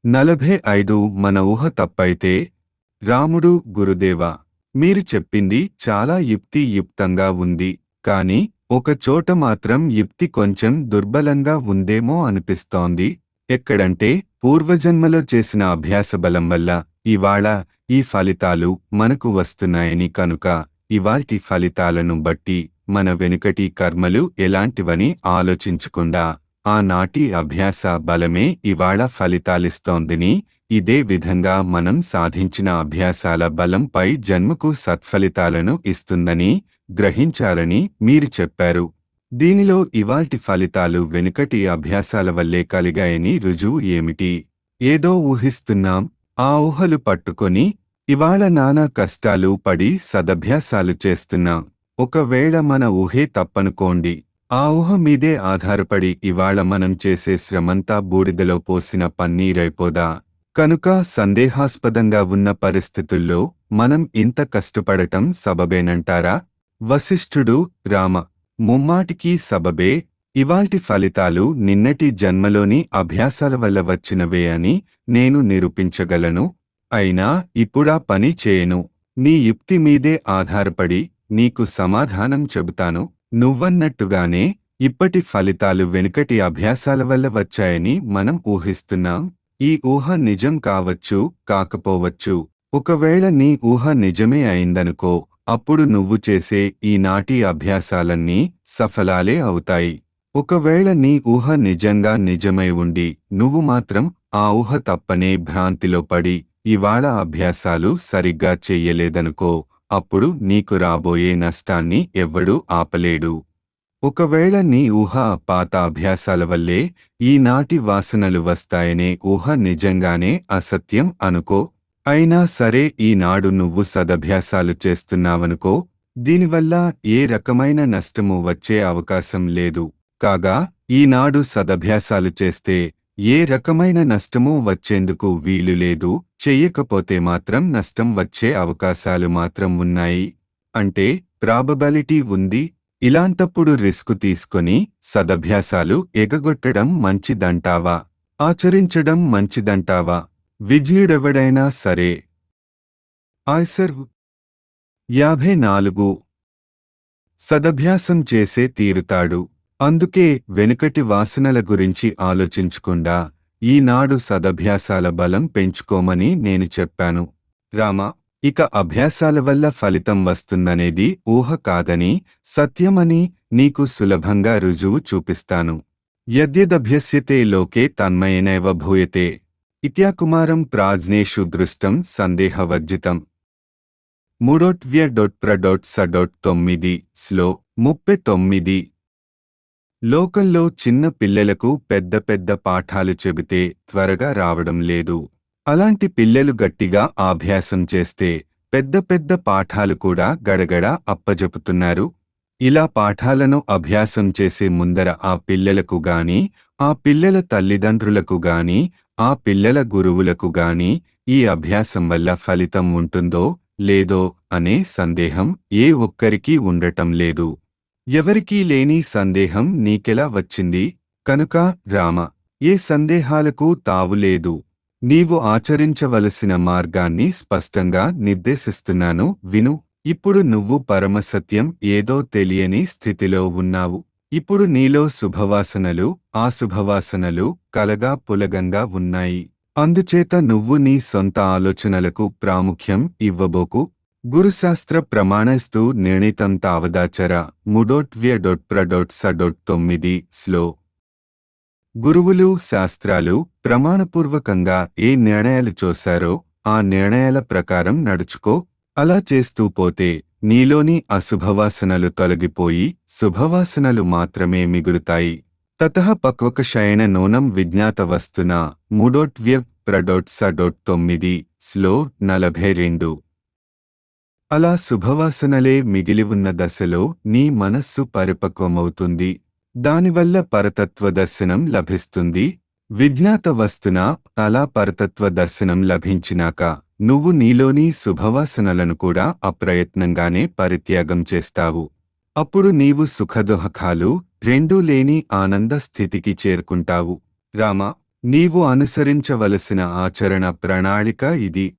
నలభై ఐదు మన ఊహ తప్పైతే రాముడు గురుదేవా మీరు చెప్పింది చాలా యుక్తియుక్తంగా ఉంది కాని ఒక చోట మాత్రం యుక్తి కొంచెం దుర్బలంగా ఉందేమో అనిపిస్తోంది ఎక్కడంటే పూర్వజన్మలో చేసిన అభ్యాస బలం వల్ల ఇవాళ ఈ ఫలితాలు మనకు వస్తున్నాయని కనుక ఇవాల్టి ఫలితాలను బట్టి మన వెనుకటి కర్మలు ఎలాంటివని ఆలోచించకుండా ఆనాటి అభ్యాస బలమే ఇవాళ ఫలితాలిస్తోందని ఇదే విధంగా మనం సాధించిన అభ్యాసాల బలంపై జన్మకు సత్ఫలితాలను ఇస్తుందని గ్రహించాలని మీరు చెప్పారు దీనిలో ఇవాల్టి ఫలితాలు వెనుకటి అభ్యాసాల వల్లే కలిగాయని రుజువు ఏమిటి ఏదో ఊహిస్తున్నాం ఆ ఊహలు పట్టుకొని ఇవాళ నానా కష్టాలు పడి సదభ్యాసాలు చేస్తున్నాం ఒకవేళ మన ఊహే తప్పనుకోండి ఆ ఊహ మీదే ఆధారపడి ఇవాళ మనం చేసే శ్రమంతా బూడిదలో పోసిన పన్నీరైపోదా కనుక సందేహాస్పదంగా ఉన్న పరిస్థితుల్లో మనం ఇంత కష్టపడటం సబబేనంటారా వశిష్ఠుడు రామ ముమ్మాటికి సబబే ఇవాల్టి ఫలితాలు నిన్నటి జన్మలోని అభ్యాసాల వల్ల వచ్చినవే అని నేను నిరూపించగలను అయినా ఇప్పుడా పని చేయను నీ యుక్తి మీదే ఆధారపడి నీకు సమాధానం చెబుతాను నువ్వన్నట్టుగానే ఇప్పటి ఫలితాలు వెనుకటి అభ్యాసాల వల్ల వచ్చాయని మనం ఊహిస్తున్నాం ఈ ఊహ నిజం కావచ్చు కాకపోవచ్చు ఒకవేళ నీ ఊహ నిజమే అయిందనుకో అప్పుడు నువ్వు చేసే ఈనాటి అభ్యాసాలన్నీ సఫలాలే అవుతాయి ఒకవేళ నీ ఊహ నిజంగా నిజమై ఉండి నువ్వు మాత్రం ఆ ఊహ తప్పనే భ్రాంతిలో పడి ఇవాళ అభ్యాసాలు సరిగ్గా చెయ్యలేదనుకో అప్పుడు నీకు రాబోయే నష్టాన్ని ఎవ్వడూ ఆపలేడు ఒకవేళ నీ ఊహ పాత అభ్యాసాల వల్లే ఈనాటి వాసనలు వస్తాయనే ఊహ నిజంగానే అసత్యం అనుకో అయినా సరే ఈనాడు నువ్వు సదభ్యాసాలు చేస్తున్నావనుకో దీనివల్ల ఏ రకమైన నష్టము వచ్చే అవకాశం లేదు కాగా ఈనాడు సదభ్యాసాలు చేస్తే ఏ రకమైన నష్టమూ వచ్చేందుకు వీలు లేదు చెయ్యకపోతే మాత్రం నష్టం వచ్చే అవకాశాలు మాత్రం ఉన్నాయి అంటే ప్రాబబిలిటీ ఉంది ఇలాంటప్పుడు రిస్క్ తీసుకొని సదభ్యాసాలు ఎగగొట్టడం మంచిదంటావా ఆచరించడం మంచిదంటావా విజయుడెవడైనా సరే ఆయ్సర్ యాభై నాలుగు సదభ్యాసం చేసే తీరుతాడు అందుకే వెనుకటి వాసనల గురించి ఆలోచించకుండా ఈనాడు సదభ్యాసాల బలం పెంచుకోమని నేను చెప్పాను రామ ఇక అభ్యాసాల వల్ల ఫలితం వస్తుందనేది ఊహ కాదని సత్యమని నీకు సులభంగా రుజువు చూపిస్తాను యద్యదభ్యస్యతే లోకే తన్మయనైవ భూయతే ఇత్యాకుమారం ప్రాజ్నేషు దృష్టం సందేహవర్జితం మూడోట్వ్య డొట్ ప్ర డొట్ స డొట్ తొమ్మిది స్లో ముప్పై తొమ్మిది లోకంలో చిన్న పిల్లలకు పెద్ద పెద్ద పాఠాలు చెబితే త్వరగా రావడం లేదు అలాంటి పిల్లలు గట్టిగా అభ్యాసం చేస్తే పెద్ద పెద్ద పాఠాలు కూడా గడగడ అప్పజెపుతున్నారు ఇలా పాఠాలను అభ్యాసం చేసే ముందర ఆ పిల్లలకు గాని ఆ పిల్లల తల్లిదండ్రులకు గాని ఆ పిల్లల గురువులకు గాని ఈ అభ్యాసం వల్ల ఫలితం ఉంటుందో లేదో అనే సందేహం ఏ ఒక్కరికీ ఉండటం లేదు ఎవరికీ లేని సందేహం నీకెలా వచ్చింది కనుక రామ ఏ సందేహాలకు తావులేదు నీవు ఆచరించవలసిన మార్గాన్ని స్పష్టంగా నిర్దేశిస్తున్నాను విను ఇప్పుడు నువ్వు పరమసత్యం ఏదో తెలియని స్థితిలో ఉన్నావు ఇప్పుడు నీలో శుభవాసనలు ఆశుభవాసనలు కలగా పులగంగా ఉన్నాయి అందుచేత నువ్వు నీ సొంత ఆలోచనలకు ప్రాముఖ్యం ఇవ్వబోకు గురుశాస్త్ర ప్రమాణస్తు నిర్ణీతం తావదాచర ముడోట్వ్య డొట్ ప్ర డొట్ స డొట్ తొమ్మిది స్లో గురువులు శాస్త్రాలు ప్రమాణపూర్వకంగా ఏ నిర్ణయాలు చూశారో ఆ నిర్ణయాల ప్రకారం నడుచుకో అలా చేస్తూ పోతే నీలోని అశుభవాసనలు తొలగిపోయి శుభవాసనలు మాత్రమే మిగులుతాయి తత పక్వక శయన నూనం విజ్ఞాత వస్తున మూడోట్వ్య ప్రడొట్ స డొట్ తొమ్మిది స్లో నలభై రెండు అలా శుభవాసనలే మిగిలి ఉన్న దశలో నీ మనస్సు పరిపక్వమవుతుంది దానివల్ల పరతత్వ దర్శనం లభిస్తుంది విజ్ఞాత వస్తున అలా పరతత్వ దర్శనం లభించినాక నువ్వు నీలోని శుభవాసనలను కూడా అప్రయత్నంగానే పరిత్యాగం చేస్తావు అప్పుడు నీవు సుఖదుహకాలు రెండూ లేని ఆనంద స్థితికి చేరుకుంటావు రామ నీవు అనుసరించవలసిన ఆచరణ ప్రణాళిక ఇది